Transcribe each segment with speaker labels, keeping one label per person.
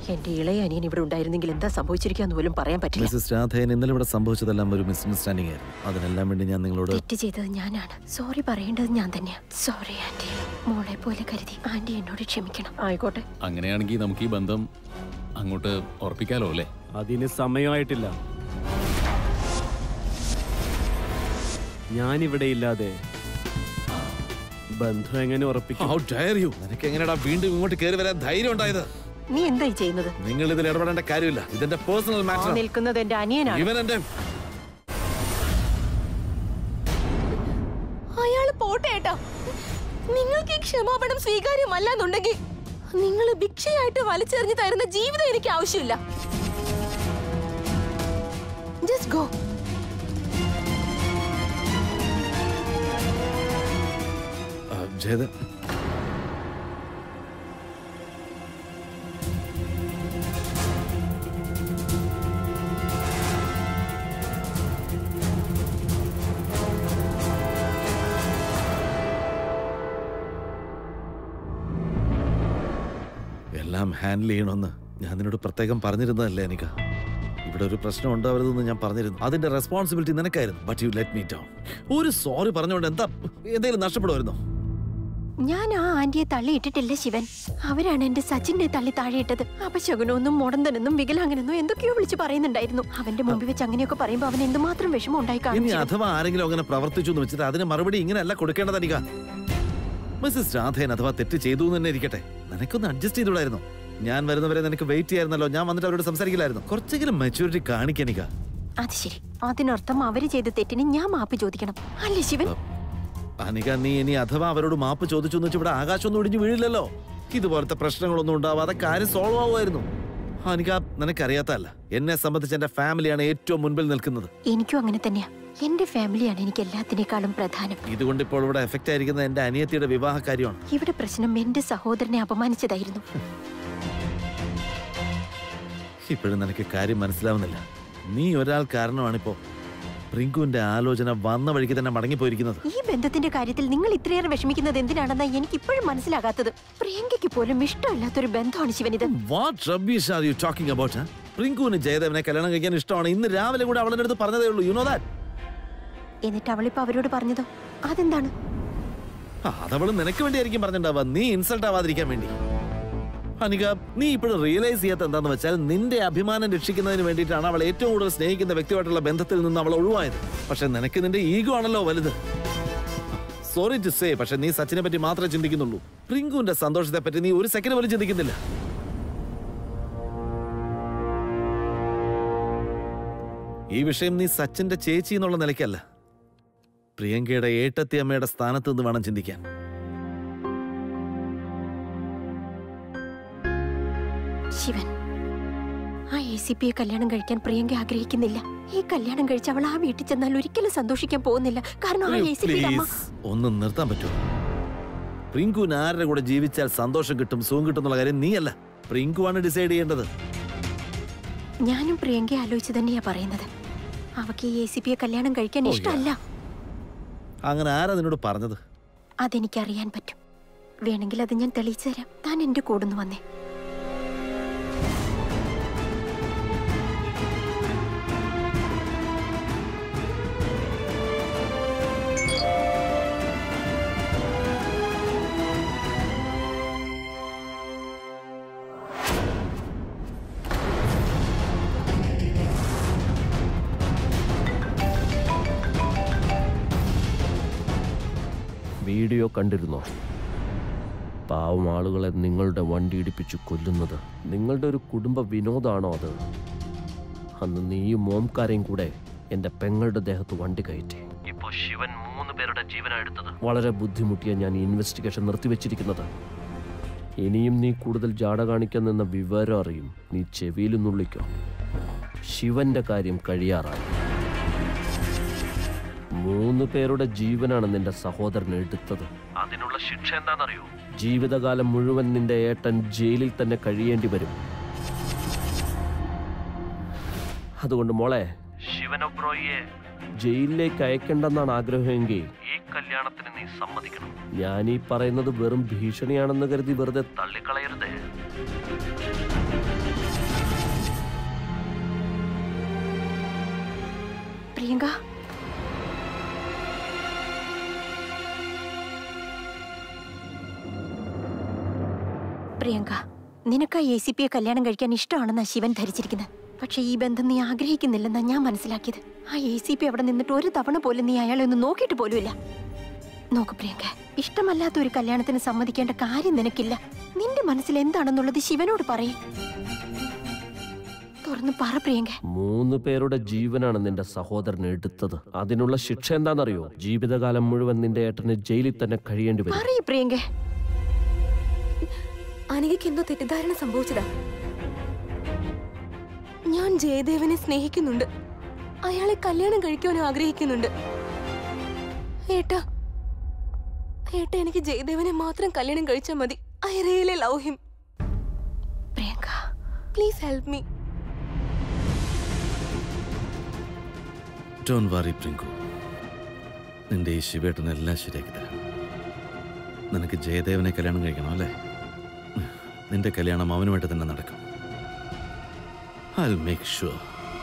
Speaker 1: എന്റെ ഇളയ അനിയൻ ഇവിടെ ഉണ്ടായിരുന്നെങ്കിൽ എന്താ സംഭവിച്ചിരിക്കാന്ന് പോലും പറയാൻ പറ്റില്ല
Speaker 2: മിസ്സസ് രാധയൻ ഇന്നലെ ഇവിടെ സംഭവിച്ചതെല്ലാം ഒരു മിസ്അണ്ടർസ്റ്റാൻഡിംഗ് ആയിരുന്നു അതിനെല്ലാം വേണ്ടി ഞാൻ നിങ്ങളോട്
Speaker 1: തെറ്റ് ചെയ്തത് ഞാനാണ് സോറി പറയേണ്ടത് ഞാൻ തന്നെയാ സോറി ആന്റി മോളെ പോലെ കരുതി ആന്റി എന്നോട് ക്ഷമിക്കണം ആയിക്കോട്ടെ
Speaker 3: അങ്ങനെയാണെങ്കിൽ നമുക്ക് ഈ ബന്ധം അങ്ങോട്ട് ഉറപ്പിക്കാലോ അല്ലേ
Speaker 4: അതിന് സമയമായിട്ടില്ല ഞാനിവിടെ ഇല്ലാതെ ബന്ധം എങ്ങനെ ഉറപ്പിക്കും
Speaker 2: How dare you? നിനക്ക് എങ്ങനെയാടാ വീണ്ടും ഇങ്ങോട്ട് കയറി വരാൻ ധൈര്യം ഉണ്ടായത്
Speaker 1: നീ എന്തായി ചെയ്യുന്നത്
Speaker 2: നിങ്ങൾ ഇതിൽ ഇടപെടേണ്ട കാര്യമില്ല ഇതെന്റെ പേഴ്സണൽ
Speaker 1: ആ
Speaker 2: മാറ്റർ
Speaker 1: നിൽക്കുന്നത് എന്റെ അനിയനാണ്
Speaker 2: ഇവൻ എന്റെ
Speaker 5: അയാള് പോട്ടെ ഏട്ടാ നിങ്ങൾക്ക് ഈ ക്ഷമാപണം സ്വീകാര്യമല്ല എന്നുണ്ടെങ്കിൽ നിങ്ങൾ ഭിക്ഷയായിട്ട് വലിച്ചെറിഞ്ഞു തരുന്ന ജീവിതം എനിക്ക് ആവശ്യമില്ല ജസ്റ്റ് ഗോ
Speaker 2: ആ, ജയത എല്ലാം ഹാൻഡിൽ ചെയ്യണമെന്ന് ഞാൻ നിന്നോട് പ്രത്യേകം പറഞ്ഞിരുന്നതല്ലേ എനിക്ക് ഇവിടെ ഒരു പ്രശ്നം ഉണ്ടാവരുതെന്ന് ഞാൻ പറഞ്ഞിരുന്നു അതിന്റെ റെസ്പോൺസിബിലിറ്റി നിനക്കായിരുന്നു but you let me down ഒരു സോറി പറഞ്ഞുകൊണ്ട് എന്താ എന്തെങ്കിലും നഷ്ടപ്പെടുമായിരുന്നോ
Speaker 1: ഞാൻ ആ ആന്റിയെ തള്ളിയിട്ടിട്ടില്ല ശിവൻ അവരാണ് എന്റെ സച്ചിനെ തള്ളി താഴെയിട്ടത് അപശകുനൊന്നും മുടന്തനെന്നും വികലാംഗനെന്നും എന്തൊക്കെയോ വിളിച്ച് പറയുന്നുണ്ടായിരുന്നു അവന്റെ മുമ്പിൽ വെച്ച് അങ്ങനെയൊക്കെ പറയുമ്പോ അവൻ എന്തുമാത്രം വിഷമം ഉണ്ടായി
Speaker 2: ഇനി
Speaker 1: കാണും ശിവൻ.
Speaker 2: അഥവാ ആരെങ്കിലും അങ്ങനെ പ്രവർത്തിച്ചു എന്ന് വെച്ചിട്ട് അതിന് മറുപടി ഇങ്ങനെയല്ല കൊടുക്കേണ്ടത് അനിക മിസ്സസ് രാധേൻ അഥവാ തെറ്റ് ചെയ്തു എന്ന് തന്നെ ഇരിക്കട്ടെ നിനക്കൊന്ന് അഡ്ജസ്റ്റ് ചെയ്തുകൂടായിരുന്നു ഞാൻ വരുന്നവരെ നിനക്ക് വെയിറ്റ് ചെയ്യായിരുന്നല്ലോ ഞാൻ വന്നിട്ട് അവരോട് സംസാരിക്കില്ലായിരുന്നു കുറച്ചെങ്കിലും മെച്ചൂരിറ്റി കാണിക്കനിക
Speaker 1: അത് ശരി അതിനർത്ഥം അവര് ചെയ്ത തെറ്റിന് ഞാൻ മാപ്പ് ചോദിക്കണം അല്ലേ ശിവൻ
Speaker 2: അനിക നീ ഇനി അഥവാ അവരോട് മാപ്പ് ചോദിച്ചു എന്ന് വെച്ച് ഇവിടെ ആകാശമൊന്നും ഇടിഞ്ഞു വീഴില്ലല്ലോ ഇതുപോലത്തെ പ്രശ്നങ്ങളൊന്നും ഉണ്ടാവാതെ കാര്യം സോൾവ് ആവുമായിരുന്നു അനിക നിനക്കറിയാത്തല്ല എന്നെ സംബന്ധിച്ച് എന്റെ ഫാമിലിയാണ് ഏറ്റവും മുൻപിൽ നിൽക്കുന്നത്
Speaker 1: എനിക്കും അങ്ങനെ തന്നെയാ എന്റെ ഫാമിലിയാണ് എനിക്ക് എല്ലാത്തിനേക്കാളും പ്രധാനം
Speaker 2: ഇതുകൊണ്ട് ഇപ്പോൾ ഇവിടെ എഫക്റ്റ് ആയിരിക്കുന്നത് എന്റെ അനിയത്തിയുടെ വിവാഹ കാര്യമാണ്
Speaker 1: ഇവിടെ പ്രശ്നം എന്റെ സഹോദരനെ അപമാനിച്ചതായിരുന്നു
Speaker 2: ഇപ്പോഴും നിനക്ക് കാര്യം മനസ്സിലാവുന്നില്ല നീ ഒരാൾ കാരണമാണിപ്പോ റിങ്കുവിന്റെ ആലോചന വന്ന വഴിക്ക് തന്നെ മടങ്ങിപ്പോയിരിക്കുന്നത്
Speaker 1: ഈ ബന്ധത്തിന്റെ കാര്യത്തിൽ നിങ്ങൾ ഇത്രയേറെ വിഷമിക്കുന്നത് എന്തിനാണെന്നാ എനിക്ക് ഇപ്പോഴും മനസ്സിലാകാത്തത് പ്രിയങ്കയ്ക്ക് പോലും ഇഷ്ടമല്ലാത്തൊരു ബന്ധമാണ് ശിവനിത്
Speaker 2: what rubbish are you talking about റിങ്കുവിന് ജയദേവനെ കല്യാണം കഴിക്കാൻ ഇഷ്ടമാണ് ഇന്ന് രാവിലെ കൂടെ അവളുടെ അടുത്ത് പറഞ്ഞതേ ഉള്ളൂ യു നോ ദാറ്റ്
Speaker 1: എന്നിട്ട് അവളിപ്പോ അവരോട് പറഞ്ഞതോ അതെന്താണ്
Speaker 2: അതവള് നിനക്ക് വേണ്ടിയായിരിക്കും പറഞ്ഞിട്ടുണ്ടാവുക നീ ഇൻസൾട്ട് ആവാതിരിക്കാൻ വേണ്ടി അനിക നീ ഇപ്പോഴും റിയലൈസ് ചെയ്യാത്ത എന്താന്ന് വെച്ചാൽ നിന്റെ അഭിമാനം രക്ഷിക്കുന്നതിന് വേണ്ടിയിട്ടാണ് അവൾ ഏറ്റവും കൂടുതൽ സ്നേഹിക്കുന്ന വ്യക്തിയുമായിട്ടുള്ള ബന്ധത്തിൽ നിന്ന് അവൾ ഒഴിവായത് പക്ഷെ നിനക്ക് നിന്റെ ഈഗോ ആണല്ലോ വലുത് സോറി ടു സേ പക്ഷെ നീ സച്ചിനെ പറ്റി മാത്രമേ ചിന്തിക്കുന്നുള്ളൂ റിങ്കുവിന്റെ സന്തോഷത്തെ പറ്റി നീ ഒരു സെക്കൻഡ് പോലും ചിന്തിക്കുന്നില്ല ഈ വിഷയം നീ സച്ചിന്റെ ചേച്ചി എന്നുള്ള നിലയ്ക്കല്ല പ്രിയങ്കയുടെ ഏട്ടത്തി അമ്മയുടെ സ്ഥാനത്ത് നിന്ന് വേണം ചിന്തിക്കാൻ
Speaker 1: ശിവൻ ആ എ സി പിയെ കല്യാണം കഴിക്കാൻ പ്രിയങ്ക ആഗ്രഹിക്കുന്നില്ല ഈ കല്യാണം കഴിച്ച് അവൾ ആ വീട്ടിൽ ചെന്നാൽ ഒരിക്കലും സന്തോഷിക്കാൻ പോകുന്നില്ല കാരണം ആ എ സി പിയുടെ അമ്മ
Speaker 2: പ്ലീസ് ഒന്ന് നിർത്താൻ പറ്റുമോ പ്രിങ്കുവിന് ആരുടെ കൂടെ ജീവിച്ചാൽ സന്തോഷം കിട്ടും സുഖം കിട്ടും എന്നുള്ള കാര്യം നീയല്ല പ്രിങ്കുവാണ് ഡിസൈഡ് ചെയ്യേണ്ടത്
Speaker 1: ഞാനും പ്രിയങ്കയെ ആലോചിച്ച് തന്നെയാ പറയുന്നത് അവക്ക് ഈ എ സി പിയെ കല്യാണം കഴിക്കാൻ
Speaker 2: ഓ,
Speaker 1: ഇഷ്ടമല്ല
Speaker 2: അങ്ങനെ ആരാ നിന്നോട് പറഞ്ഞത്
Speaker 1: അതെനിക്കറിയാൻ പറ്റും വേണമെങ്കിൽ അത് ഞാൻ തെളിയിച്ചു തരാം താൻ എന്റെ കൂടുന്നു വന്നേ
Speaker 6: വീഡിയോ കണ്ടിരുന്നോ പാവം ആളുകളെ നിങ്ങളുടെ വണ്ടി ഇടിപ്പിച്ച് കൊല്ലുന്നത് നിങ്ങളുടെ ഒരു കുടുംബ വിനോദമാണോ അത് അന്ന് നീയും മോംകാരെയും കൂടെ എന്റെ പെങ്ങളുടെ ദേഹത്ത് വണ്ടി കയറ്റി ഇപ്പോ ശിവൻ മൂന്ന് പേരുടെ ജീവനാ എടുത്തത് വളരെ ബുദ്ധിമുട്ടിയ ഞാൻ ഈ ഇൻവെസ്റ്റിഗേഷൻ നിർത്തിവെച്ചിരിക്കുന്നത് ഇനിയും നീ കൂടുതൽ ജാട കാണിക്കാൻ നിന്ന വിവരം അറിയും നീ ചെവിയിൽ നുള്ളിക്കോ ശിവന്റെ കാര്യം കഴിയാറായി മൂന്ന് പേരുടെ ജീവനാണ് നിന്റെ സഹോദരൻ എടുത്തത് അതിനുള്ള ശിക്ഷ എന്താണെന്നറിയോ ജീവിതകാലം മുഴുവൻ നിന്റെ ഏട്ടൻ ജയിലിൽ തന്നെ കഴിയേണ്ടി വരും അതുകൊണ്ട് മോളെ ശിവനൊബ്രോയെ ജയിലിലേക്ക് അയക്കണ്ടെന്നാണ് ആഗ്രഹമെങ്കിൽ ഈ കല്യാണത്തിന് നീ സമ്മതിക്കണം ഞാൻ ഈ പറയുന്നത് വെറും ഭീഷണിയാണെന്ന് കരുതി വെറുതെ തള്ളിക്കളയരുതേ
Speaker 1: പ്രിയങ്ക പ്രിയങ്ക നിനക്ക് ആ എ സി പിയെ കല്യാണം കഴിക്കാൻ ഇഷ്ടമാണെന്നാ ശിവൻ ധരിച്ചിരിക്കുന്നത് പക്ഷെ ഈ ബന്ധം നീ ആഗ്രഹിക്കുന്നില്ലെന്നാ ഞാൻ മനസ്സിലാക്കിയത് ആ എ സി പി അവിടെ നിന്നിട്ട് ഒരു തവണ പോലും നീ അയാളെ ഒന്ന് നോക്കിയിട്ട് പോലുമില്ല നോക്ക് പ്രിയങ്ക ഇഷ്ടമല്ലാത്ത ഒരു കല്യാണത്തിന് സമ്മതിക്കേണ്ട കാര്യം നിനക്കില്ല നിന്റെ മനസ്സിൽ എന്താണെന്നുള്ളത് ശിവനോട് പറയേ തുറന്ന് പറ പ്രിയങ്ക
Speaker 6: മൂന്ന് പേരുടെ ജീവനാണ് നിന്റെ സഹോദരൻ എടുത്തത് അതിനുള്ള ശിക്ഷ എന്താണെന്നറിയോ ജീവിതകാലം മുഴുവൻ നിന്റെ ഏട്ടന് ജയിലിൽ തന്നെ കഴിയേണ്ടി വരും
Speaker 1: പറയ് പ്രിയങ്ക
Speaker 5: അനികയ്ക്ക് എന്തോ തെറ്റിദ്ധാരണ സംഭവിച്ചതാ ഞാൻ ജയദേവനെ സ്നേഹിക്കുന്നുണ്ട് അയാളെ കല്യാണം കഴിക്കുവാൻ ആഗ്രഹിക്കുന്നുണ്ട് ഏട്ടാ ഏട്ടാ എനിക്ക് ജയദേവനെ മാത്രം കല്യാണം കഴിച്ചാൽ മതി I really love him
Speaker 1: Priyanka
Speaker 5: please help me
Speaker 2: don't worry Prinku നിന്റെ ഈ ശിവേട്ടനെല്ലാം ശരിയാക്കി തരാം നിനക്ക് ജയദേവനെ കല്യാണം കഴിക്കണം അല്ലേ നിന്റെ കല്യാണം അവനുമായിട്ട് തന്നെ നടക്കും ഐ മേക്ക് ഷുവർ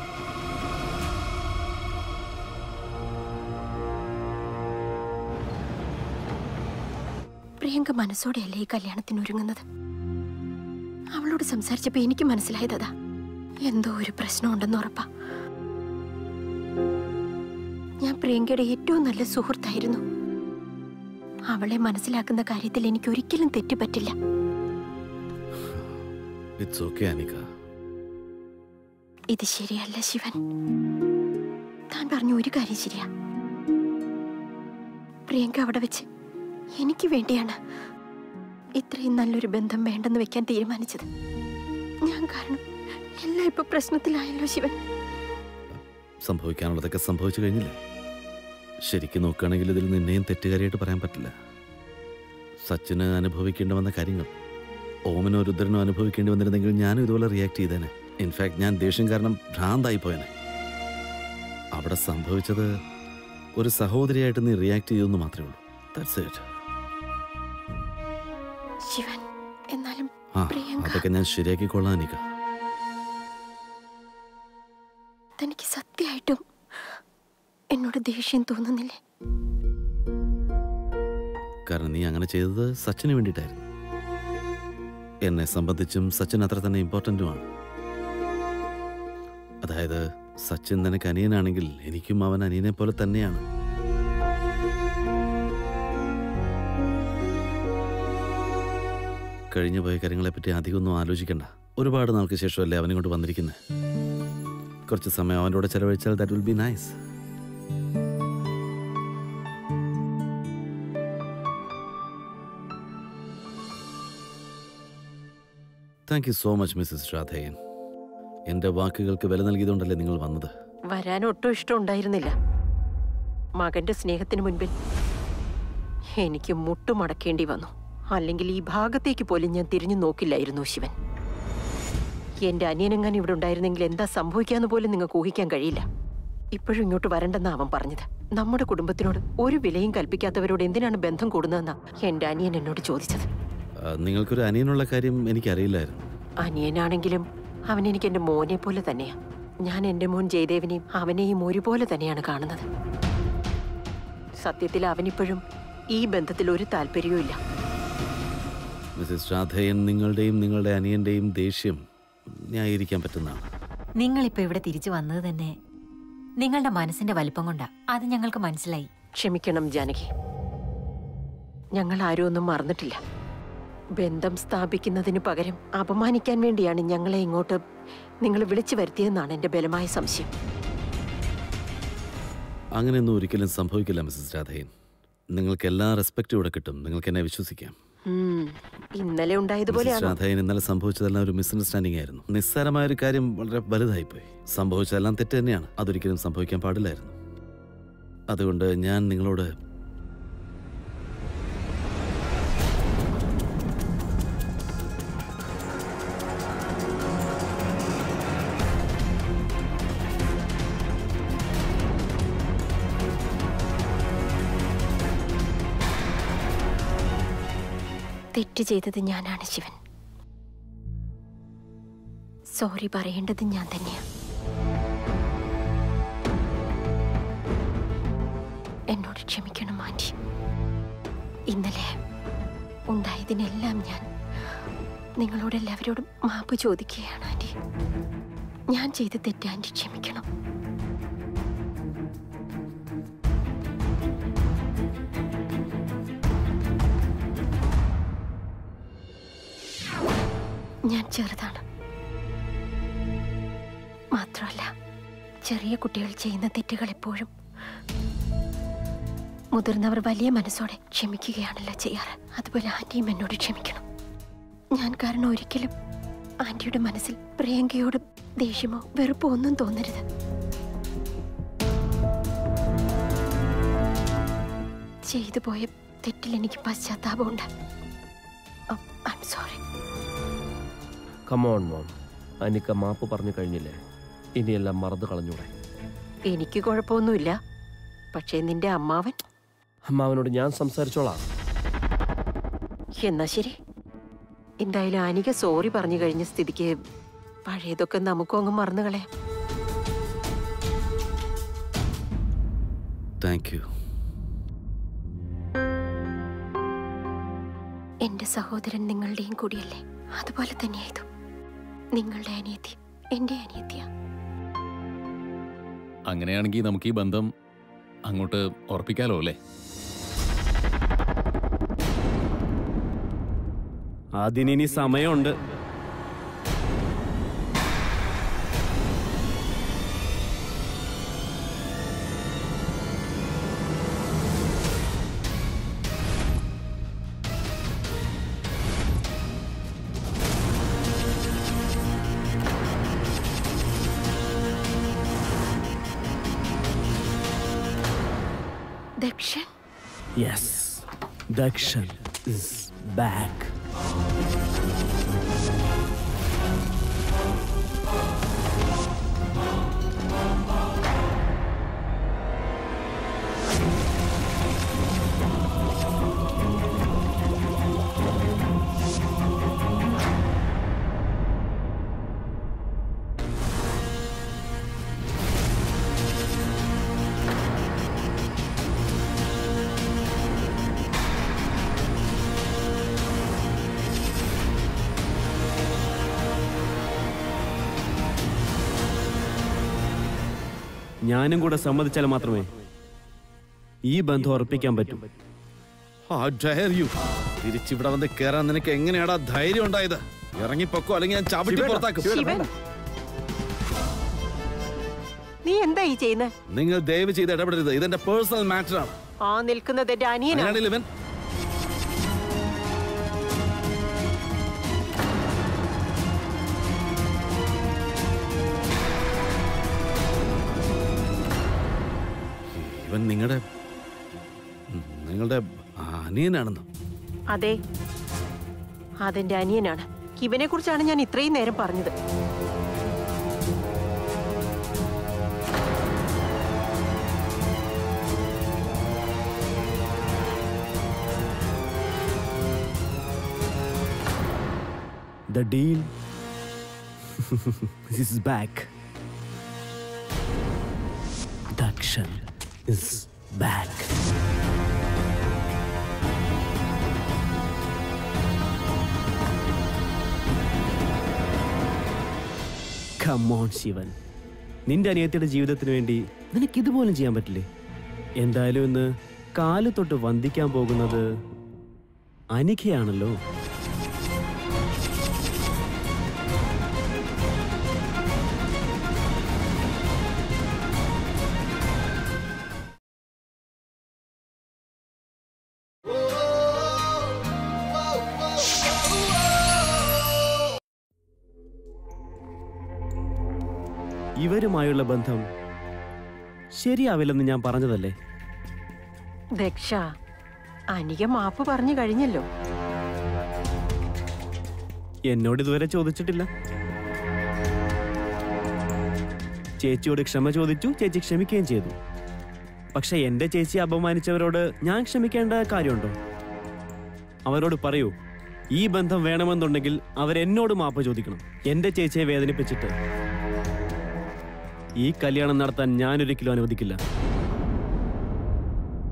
Speaker 1: പ്രിയങ്ക മനസ്സോടെയല്ലേ ഈ കല്യാണത്തിന് ഒരുങ്ങുന്നത് അവളോട് സംസാരിച്ചപ്പോ എനിക്ക് മനസ്സിലായത് അതാ എന്തോ ഒരു പ്രശ്നമുണ്ടെന്ന് ഉറപ്പാ ഞാൻ പ്രിയങ്കയുടെ ഏറ്റവും നല്ല സുഹൃത്തായിരുന്നു അവളെ മനസ്സിലാക്കുന്ന കാര്യത്തിൽ എനിക്ക് ഒരിക്കലും തെറ്റുപറ്റില്ല
Speaker 2: ഇറ്റ്സ് ഓക്കെ അനിക
Speaker 1: ഇത് ശരിയല്ല ശിവൻ താൻ പറഞ്ഞ ഒരു കാര്യം ശരിയാ പ്രിയങ്ക അവിടെ വെച്ച് എനിക്ക് വേണ്ടിയാണ് ഇത്രയും നല്ലൊരു ബന്ധം വേണ്ടെന്ന് വെക്കാൻ തീരുമാനിച്ചത് ഞാൻ കാരണം എല്ലാം ഇപ്പൊ പ്രശ്നത്തിലായല്ലോ ശിവൻ
Speaker 2: സംഭവിക്കാനുള്ളതൊക്കെ സംഭവിച്ചു കഴിഞ്ഞില്ലേ ശരിക്കും നോക്കുകയാണെങ്കിൽ ഇതിൽ നിന്നെയും തെറ്റുകാരിയായിട്ട് പറയാൻ പറ്റില്ല സച്ചിന് അനുഭവിക്കേണ്ടി വന്ന കാര്യങ്ങൾ ഓമനോ രുദ്രനോ അനുഭവിക്കേണ്ടി വന്നിരുന്നെങ്കിൽ ഞാനും ഇതുപോലെ റിയാക്ട് ചെയ്തേനെ ഇൻഫാക്ട് ഞാൻ ദേഷ്യം കാരണം ഭ്രാന്തായി പോയനെ അവിടെ സംഭവിച്ചത് ഒരു സഹോദരിയായിട്ട് നീ റിയാക്ട് ചെയ്തെന്ന് മാത്രമേ ഉള്ളൂ ദാറ്റ്സ് ഇറ്റ്
Speaker 1: ശിവൻ എന്നാലും
Speaker 2: ആ
Speaker 1: പ്രിയങ്ക
Speaker 2: അതൊക്കെ ഞാൻ ശരിയാക്കിക്കൊള്ളാം അനിക
Speaker 1: തനിക്ക് സത്യമായിട്ടും എന്നോട് ദേഷ്യം തോന്നുന്നില്ലേ
Speaker 2: കാരണം നീ അങ്ങനെ ചെയ്തത് സച്ചിന് വേണ്ടിയിട്ടായിരുന്നു എന്നെ സംബന്ധിച്ചും സച്ചിൻ അത്ര തന്നെ ഇമ്പോർട്ടൻറ്റുമാണ് അതായത് സച്ചിൻ നിനക്ക് അനിയനാണെങ്കിൽ എനിക്കും അവൻ അനിയനെ പോലെ തന്നെയാണ് കഴിഞ്ഞു പോയ കാര്യങ്ങളെപ്പറ്റി അധികമൊന്നും ആലോചിക്കണ്ട ഒരുപാട് നാൾക്ക് ശേഷമല്ലേ അവനെ കൊണ്ട് വന്നിരിക്കുന്നത് കുറച്ച് സമയം അവൻ്റെ കൂടെ ചെലവഴിച്ചാൽ that will be nice thank you so much Mrs Radhayan എൻ്റെ വാക്കുകൾക്ക് വില നൽകിയതുകൊണ്ടല്ലേ നിങ്ങൾ വന്നത്
Speaker 1: വരാൻ ഒട്ടും ഇഷ്ടം ഉണ്ടായിരുന്നില്ല മകന്റെ സ്നേഹത്തിന് മുൻപിൽ എനിക്ക് മുട്ടുമടക്കേണ്ടി വന്നു അല്ലെങ്കിൽ ഈ ഭാഗത്തേക്ക് പോലും ഞാൻ തിരിഞ്ഞു നോക്കില്ലായിരുന്നു ശിവൻ എന്റെ അനിയനെങ്ങാൻ ഇവിടെ ഉണ്ടായിരുന്നെങ്കിൽ എന്താ സംഭവിക്കാന്ന് പോലും നിങ്ങൾക്ക് ഊഹിക്കാൻ കഴിയില്ല ഇപ്പോഴും ഇങ്ങോട്ട് വരണ്ടെന്നാ അവൻ പറഞ്ഞത് നമ്മുടെ കുടുംബത്തിനോട് ഒരു വിലയും കൽപ്പിക്കാത്തവരോട് എന്തിനാണ് ബന്ധം കൂടുന്നതെന്നാ എന്റെ അനിയൻ എന്നോട് ചോദിച്ചത്
Speaker 2: ആ, നിങ്ങൾക്കൊരു അനിയനുള്ള കാര്യം എനിക്കറിയില്ലായിരുന്നു
Speaker 1: അനിയനാണെങ്കിലും അവൻ എനിക്ക് എന്റെ മോനെ പോലെ തന്നെയാ ഞാൻ എന്റെ മോൻ ജയദേവിനെയും അവനെയും ഒരുപോലെ തന്നെയാണ് കാണുന്നത് സത്യത്തിൽ അവനിപ്പോഴും ഈ ബന്ധത്തിൽ ഒരു താല്പര്യവും ഇല്ല
Speaker 2: മിസ്സസ് രാധയൻ നിങ്ങളുടെയും നിങ്ങളുടെ അനിയന്റെയും ദേഷ്യം ന്യായീകരിക്കാൻ പറ്റുന്നതാണ്
Speaker 7: നിങ്ങളിപ്പോ ഇവിടെ തിരിച്ചു വന്നത് തന്നെ നിങ്ങളുടെ മനസ്സിന്റെ വലിപ്പം കൊണ്ടാ അത് ഞങ്ങൾക്ക് മനസ്സിലായി
Speaker 1: ക്ഷമിക്കണം ജാനകി ഞങ്ങൾ ആരും ഒന്നും മറന്നിട്ടില്ല ബന്ധം സ്ഥാപിക്കുന്നതിന് പകരം അപമാനിക്കാൻ വേണ്ടിയാണ് ഞങ്ങളെ ഇങ്ങോട്ട് നിങ്ങൾ വിളിച്ചു വരുത്തിയതെന്നാണ് എന്റെ ബലമായ സംശയം
Speaker 2: അങ്ങനെയൊന്നും ഒരിക്കലും സംഭവിക്കില്ല മിസ്സസ് രാധയൻ നിങ്ങൾക്ക് എല്ലാ റെസ്പെക്റ്റും ഇവിടെ കിട്ടും നിങ്ങൾക്ക് എന്നെ വിശ്വസിക്കാം
Speaker 1: ഉം, ഇന്നലെ
Speaker 2: മിസ്സസ്
Speaker 1: ഉണ്ടായതുപോലെയാണോ
Speaker 2: രാധയൻ ഇന്നലെ സംഭവിച്ചതെല്ലാം ഒരു മിസ്അണ്ടർസ്റ്റാൻഡിംഗ് ആയിരുന്നു നിസ്സാരമായ ഒരു കാര്യം വളരെ വലുതായിപ്പോയി സംഭവിച്ചതെല്ലാം തെറ്റ് തന്നെയാണ് അതൊരിക്കലും സംഭവിക്കാൻ പാടില്ലായിരുന്നു അതുകൊണ്ട് ഞാൻ നിങ്ങളോട്
Speaker 1: തെറ്റ് ചെയ്തത് ഞാനാണ് ശിവൻ സോറി പറയേണ്ടത് ഞാൻ തന്നെയാ എന്നോട് ക്ഷമിക്കണം ആന്റി ഇന്നലെ ഉണ്ടായതിനെല്ലാം ഞാൻ നിങ്ങളോട് എല്ലാവരോടും മാപ്പ് ചോദിക്കുകയാണ് ആന്റി ഞാൻ ചെയ്ത തെറ്റ് ആന്റി ക്ഷമിക്കണം ഞാൻ ചെറുതാണ് മാത്രമല്ല ചെറിയ കുട്ടികൾ ചെയ്യുന്ന തെറ്റുകൾ എപ്പോഴും മുതിർന്നവർ വലിയ മനസ്സോടെ ക്ഷമിക്കുകയാണല്ലോ ചെയ്യാറ് അതുപോലെ ആന്റിയും എന്നോട് ക്ഷമിക്കണം ഞാൻ കാരണം ഒരിക്കലും ആന്റിയുടെ മനസ്സിൽ പ്രിയങ്കയോട് ദേഷ്യമോ വെറുപ്പോ ഒന്നും തോന്നരുത് ചെയ്തു പോയ തെറ്റിൽ എനിക്ക് പശ്ചാത്താപമുണ്ട് I'm sorry
Speaker 6: come on mom Anikka മാപ്പ് പറഞ്ഞു കഴിഞ്ഞില്ലേ ഇനിയെല്ലാം മറന്നു കളഞ്ഞൂടെ
Speaker 1: എനിക്ക് കുഴപ്പമൊന്നുമില്ല പക്ഷേ നിന്റെ അമ്മാവൻ
Speaker 6: അമ്മാവനോട് ഞാൻ സംസാരിച്ചോളാം
Speaker 1: എന്നാ ശരി എന്തായാലും ആനിക സോറി പറഞ്ഞു കഴിഞ്ഞ സ്ഥിതിക്ക് പഴയതൊക്കെ നമുക്കും അങ്ങ് മറന്നു കളയാം
Speaker 2: താങ്ക് യു
Speaker 1: എന്റെ സഹോദരൻ നിങ്ങളുടെയും കൂടിയല്ലേ അതുപോലെ തന്നെയായതു നിങ്ങളുടെ അനിയത്തി എന്റെ അനിയത്തിയാ
Speaker 3: അങ്ങനെയാണെങ്കിൽ നമുക്ക് ഈ ബന്ധം അങ്ങോട്ട് ഉറപ്പിക്കാലോ അല്ലേ
Speaker 4: അതിനി സമയമുണ്ട്
Speaker 1: Dakshan
Speaker 4: yes Dakshan is back ഞാനും കൂടെ സമ്മതിച്ചാൽ മാത്രമേ ഈ ബന്ധം ഉറപ്പിക്കാൻ പറ്റൂ
Speaker 2: How dare you? തിരിച്ചിവിടെ വന്ന് കേറാൻ നിനക്ക് എങ്ങനെയാടാ ധൈര്യം ഉണ്ടായത് ഇറങ്ങിപ്പൊക്കോ അല്ലെങ്കിൽ ഞാൻ ചവിട്ടി പുറത്താക്കും
Speaker 1: ശിവൻ നീ എന്താ ഈ ചെയ്യുന്നത്
Speaker 2: നിങ്ങൾ ദയവ് ചെയ്ത് ഇടപെടരുത് ഇതെന്റെ പേഴ്സണൽ മാറ്റർ ആണ്
Speaker 1: ആ നിൽക്കുന്നത് എന്റെ അനിയനാണ്
Speaker 2: അങ്ങനെയാണെങ്കിൽ ഇവൻ ഇവൻ നിങ്ങളുടെ നിങ്ങളുടെ അനിയനാണെന്നോ
Speaker 1: അതെ അതെന്റെ അനിയനാണ് ഇവനെ കുറിച്ചാണ് ഞാൻ ഇത്രയും നേരം പറഞ്ഞത്
Speaker 4: The deal is back. Dakshan is back. Come on, Shivan നിന്റെ അനിയത്തിയുടെ ജീവിതത്തിന് വേണ്ടി നിനക്ക് ഇതുപോലും ചെയ്യാൻ പറ്റില്ലേ എന്തായാലും ഇന്ന് കാല് തൊട്ട് വന്ദിക്കാൻ പോകുന്നത് അനിഖയാണല്ലോ ഇവരുമായുള്ള ബന്ധം ശരിയാവില്ലെന്ന് ഞാൻ പറഞ്ഞതല്ലേ
Speaker 1: ദക്ഷ അനിക മാപ്പ് പറഞ്ഞു കഴിഞ്ഞല്ലോ
Speaker 4: എന്നോട് ഇതുവരെ ചോദിച്ചിട്ടില്ല ചേച്ചിയോട് ക്ഷമ ചോദിച്ചു ചേച്ചി ക്ഷമിക്കുകയും ചെയ്തു പക്ഷെ എന്റെ ചേച്ചി അപമാനിച്ചവരോട് ഞാൻ ക്ഷമിക്കേണ്ട കാര്യമുണ്ടോ അവരോട് പറയൂ ഈ ബന്ധം വേണമെന്നുണ്ടെങ്കിൽ അവരെന്നോട് മാപ്പ് ചോദിക്കണം എന്റെ ചേച്ചിയെ വേദനിപ്പിച്ചിട്ട് ഈ കല്യാണം നടത്താൻ ഞാനൊരിക്കലും അനുവദിക്കില്ല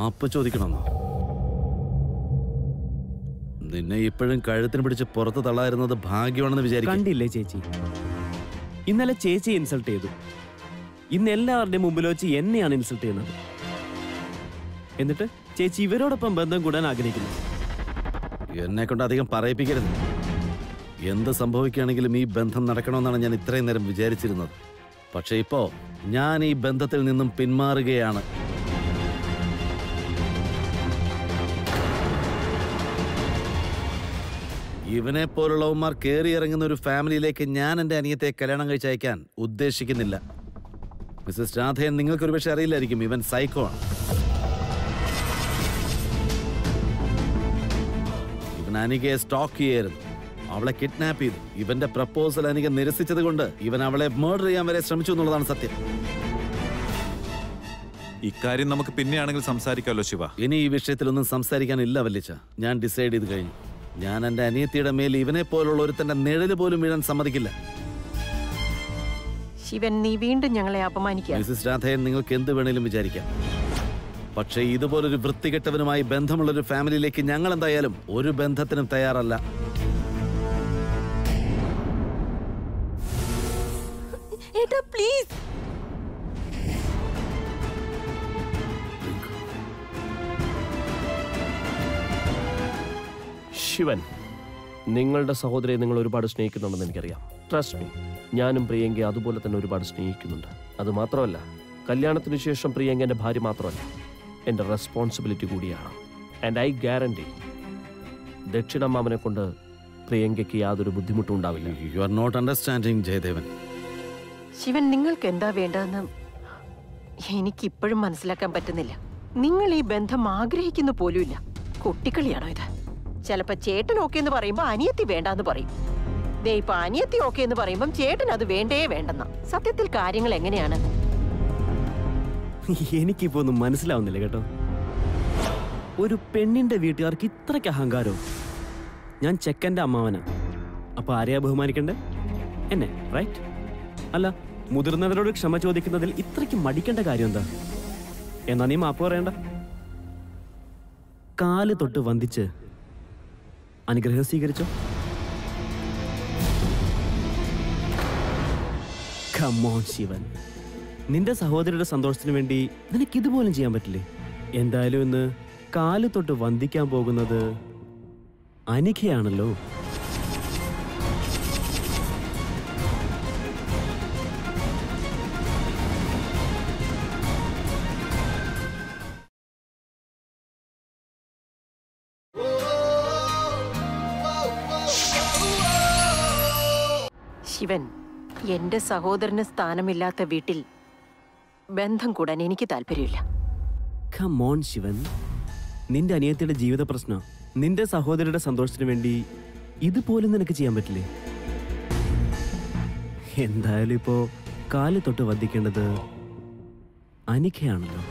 Speaker 2: മാപ്പ് ചോദിക്കണമെന്നോ നിന്നെ ഇപ്പോഴും കഴുത്തിന് പിടിച്ച് പുറത്ത് തള്ളായിരുന്നത് ഭാഗ്യമാണെന്ന് വിചാരിക്കും
Speaker 4: കണ്ടില്ലേ ചേച്ചി ഇന്നലെ ചേച്ചി ഇൻസൾട്ട് ചെയ്തു ഇന്ന് എല്ലാവരുടെയും മുമ്പിൽ വെച്ച് എന്നെയാണ് ഇൻസൾട്ട് ചെയ്യുന്നത് എന്നിട്ട് ചേച്ചി ഇവരോടൊപ്പം ബന്ധം കൂടാൻ ആഗ്രഹിക്കുന്നു
Speaker 2: എന്നെ കൊണ്ട് അധികം പറയിപ്പിക്കരുത് എന്ത് സംഭവിക്കുകയാണെങ്കിലും ഈ ബന്ധം നടക്കണമെന്നാണ് ഞാൻ ഇത്രയും നേരം വിചാരിച്ചിരുന്നത് പക്ഷെ ഇപ്പോ ഞാൻ ഈ ബന്ധത്തിൽ നിന്നും പിന്മാറുകയാണ് ഇവനെ പോലുള്ളവന്മാർ കയറിയിറങ്ങുന്ന ഒരു ഫാമിലിയിലേക്ക് ഞാൻ എൻ്റെ അനിയത്തെ കല്യാണം കഴിച്ചയക്കാൻ ഉദ്ദേശിക്കുന്നില്ല മിസ്സസ് രാധയൻ നിങ്ങൾക്ക് ഒരുപക്ഷെ അറിയില്ലായിരിക്കും ഇവൻ സൈക്കോ ആണ് ഇവൻ അനികയെ സ്റ്റോക്ക് ചെയ്യായിരുന്നു അവളെ കിഡ്നാപ്പ് ചെയ്തു ഇവന്റെ പ്രപ്പോസൽ അനിക നിരസിച്ചത് കൊണ്ട് ഇവൻ അവളെ മേർഡർ ചെയ്യാൻ വരെ ശ്രമിച്ചു എന്നുള്ളതാണ് സത്യം
Speaker 8: ഇക്കാര്യം നമുക്ക് പിന്നെയാണെങ്കിൽ സംസാരിക്കാമല്ലോ ശിവ
Speaker 2: ഇനി ഈ വിഷയത്തിലൊന്നും സംസാരിക്കാനില്ല വല്ലിച്ച ഞാൻ ഡിസൈഡ് ചെയ്ത് കഴിഞ്ഞു ഞാൻ എന്റെ അനിയത്തിയുടെ മേൽ ഇവനെ പോലുള്ള ഒരുത്തന്റെ നിഴല് പോലും വീഴാൻ സമ്മതിക്കില്ല
Speaker 1: ശിവൻ നീ വീണ്ടും ഞങ്ങളെ അപമാനിക്കുക
Speaker 2: മിസിസ് രാധയൻ നിങ്ങൾക്ക് എന്ത് വേണേലും വിചാരിക്കാം പക്ഷേ ഇതുപോലൊരു വൃത്തികെട്ടവനുമായി ബന്ധമുള്ള ഒരു ഫാമിലിയിലേക്ക് ഞങ്ങൾ എന്തായാലും ഒരു ബന്ധത്തിനും തയ്യാറല്ല
Speaker 5: ഏട്ടാ പ്ലീസ്
Speaker 6: ശിവൻ നിങ്ങളുടെ സഹോദരിയെ നിങ്ങൾ ഒരുപാട് സ്നേഹിക്കുന്നുണ്ടെന്ന് എനിക്കറിയാം ട്രസ്റ്റ് മീ ഞാനും പ്രിയങ്കയെ അതുപോലെ തന്നെ ഒരുപാട് സ്നേഹിക്കുന്നുണ്ട് അത് മാത്രമല്ല കല്യാണത്തിന് ശേഷം പ്രിയങ്ക എൻ്റെ ഭാര്യ മാത്രമല്ല എൻ്റെ റെസ്പോൺസിബിലിറ്റി കൂടിയാണ് ആൻഡ് ഐ ഗ്യാരണ്ടി ദക്ഷിണമ്മാമനെ കൊണ്ട് പ്രിയങ്കയ്ക്ക് യാതൊരു ബുദ്ധിമുട്ടും ഉണ്ടാവില്ല
Speaker 2: you are not understanding Jayadevan
Speaker 1: Shivan നിങ്ങൾക്ക് എന്താ വേണ്ടതെന്ന് എനിക്കിപ്പോഴും മനസ്സിലാക്കാൻ പറ്റുന്നില്ല നിങ്ങൾ ഈ ബന്ധം ആഗ്രഹിക്കുന്നു പോലുമില്ല കുട്ടിക്കളിയാണോ ഇത് ചിലപ്പോ ചേട്ടൻ ഓക്കെ എന്ന് പറയുമ്പോ അനിയത്തി വേണ്ടാന്ന് പറയും ദേ ഇപ്പൊ അനിയത്തി ഓക്കെ എന്ന് പറയുമ്പം ചേട്ടൻ അത് വേണ്ടേ വേണ്ടെന്ന സത്യത്തിൽ കാര്യങ്ങൾ എങ്ങനെയാണ്
Speaker 4: എനിക്കിപ്പോ ഒന്നും മനസ്സിലാവുന്നില്ല കേട്ടോ ഒരു പെണ്ണിന്റെ വീട്ടുകാർക്ക് ഇത്രയ്ക്ക് അഹങ്കാരവും ഞാൻ ചെക്കന്റെ അമ്മാവനാ അപ്പൊ ആരെയാ ബഹുമാനിക്കണ്ടേ എന്നെ റൈറ്റ് അല്ല മുതിർന്നവരോട് ക്ഷമ ചോദിക്കുന്നതിൽ ഇത്രയ്ക്ക് മടിക്കേണ്ട കാര്യം എന്താ എന്നാ നീ മാപ്പ് പറയണ്ട കാല് തൊട്ട് വന്ദിച്ച് അനുഗ്രഹം സ്വീകരിച്ചോ കമോൺ ശിവൻ നിന്റെ സഹോദരിയുടെ സന്തോഷത്തിന് വേണ്ടി നിനക്ക് ഇതുപോലും ചെയ്യാൻ പറ്റില്ലേ എന്തായാലും ഇന്ന് കാല് തൊട്ട് വന്ദിക്കാൻ പോകുന്നത് അനിഖയാണല്ലോ
Speaker 1: ശിവൻ എന്റെ സഹോദരന് സ്ഥാനമില്ലാത്ത വീട്ടിൽ ബന്ധം കൂടാൻ എനിക്ക് താല്പര്യമില്ല
Speaker 4: കമോൺ ശിവൻ നിന്റെ അനിയത്തിയുടെ ജീവിത പ്രശ്നം നിന്റെ സഹോദരിയുടെ സന്തോഷത്തിന് വേണ്ടി ഇതുപോലും നിനക്ക് ചെയ്യാൻ പറ്റില്ലേ എന്തായാലും ഇപ്പോ കാല് തൊട്ട് വധിക്കേണ്ടത് അനിഖയാണല്ലോ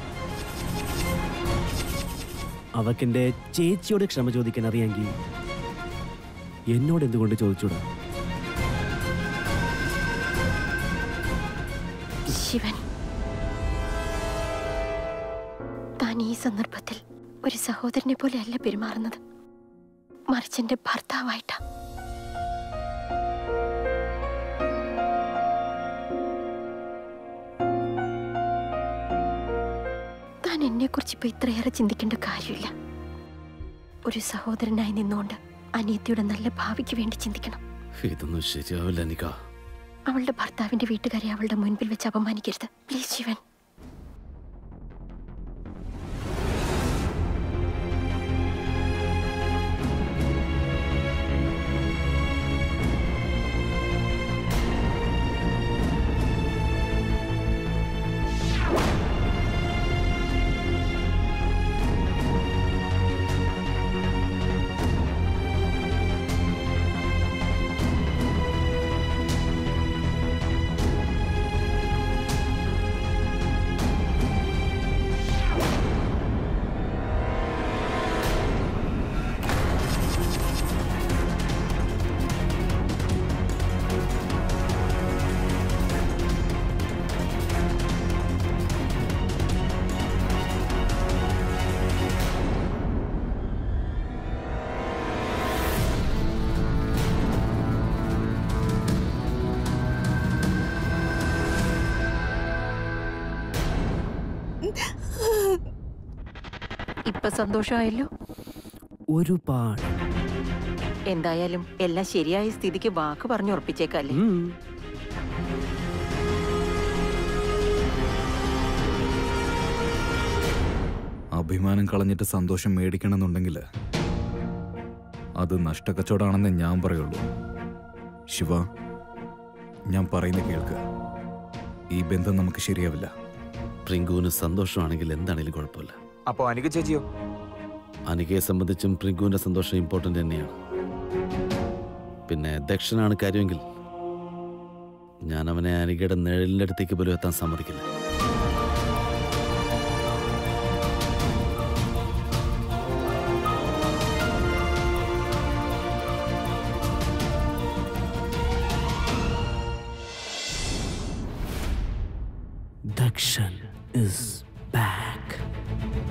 Speaker 4: അവക്കെന്റെ ചേച്ചിയോട് ക്ഷമ ചോദിക്കാൻ അറിയാമെങ്കിൽ എന്നോട് എന്തുകൊണ്ട് ചോദിച്ചൂടാ
Speaker 1: ശിവൻ താൻ ഈ സന്ദർഭത്തിൽ ഒരു സഹോദരനെ പോലെ അല്ല പെരുമാറുന്നത് മറിച്ച് എന്റെ ഭർത്താവായിട്ടാ താൻ എന്നെ കുറിച്ച് ഇപ്പൊ ഇത്രയേറെ ചിന്തിക്കേണ്ട കാര്യമില്ല ഒരു സഹോദരനായി നിന്നുകൊണ്ട് അനിയത്തിയുടെ നല്ല ഭാവിക്ക് വേണ്ടി ചിന്തിക്കണം
Speaker 2: ഇതൊന്നും ശരിയാവില്ല നിക
Speaker 1: അവളുടെ ഭർത്താവിന്റെ വീട്ടുകാരെ അവളുടെ മുൻപിൽ വെച്ച് അപമാനിക്കരുത് പ്ലീസ് ശിവൻ ഇപ്പൊ സന്തോഷമായല്ലോ
Speaker 4: ഒരുപാട്
Speaker 1: എന്തായാലും എല്ലാം ശരിയായ സ്ഥിതിക്ക് വാക്ക് പറഞ്ഞുറപ്പിച്ചേക്കല്ലേ
Speaker 4: ഉം.
Speaker 8: അഭിമാനം കളഞ്ഞിട്ട് സന്തോഷം മേടിക്കണമെന്നുണ്ടെങ്കിൽ അത് നഷ്ടക്കച്ചവടാണെന്ന് ഞാൻ പറയുള്ളൂ ശിവ ഞാൻ പറയുന്നത് കേൾക്കുക ഈ ബന്ധം നമുക്ക് ശരിയാവില്ല
Speaker 2: പ്രിങ്കുവിന് സന്തോഷമാണെങ്കിൽ എന്താണെങ്കിലും കുഴപ്പമില്ല
Speaker 9: അപ്പോ അനിക ചേച്ചിയോ
Speaker 2: അനികയെ സംബന്ധിച്ചും പ്രിങ്കുവിന്റെ സന്തോഷം ഇമ്പോർട്ടന്റ് തന്നെയാണ് പിന്നെ ദക്ഷനാണ് കാര്യമെങ്കിൽ ഞാൻ അവനെ അനികയുടെ നിഴലിന്റെ അടുത്തേക്ക് പോലും എത്താൻ സമ്മതിക്കില്ല
Speaker 4: Dakshan is back.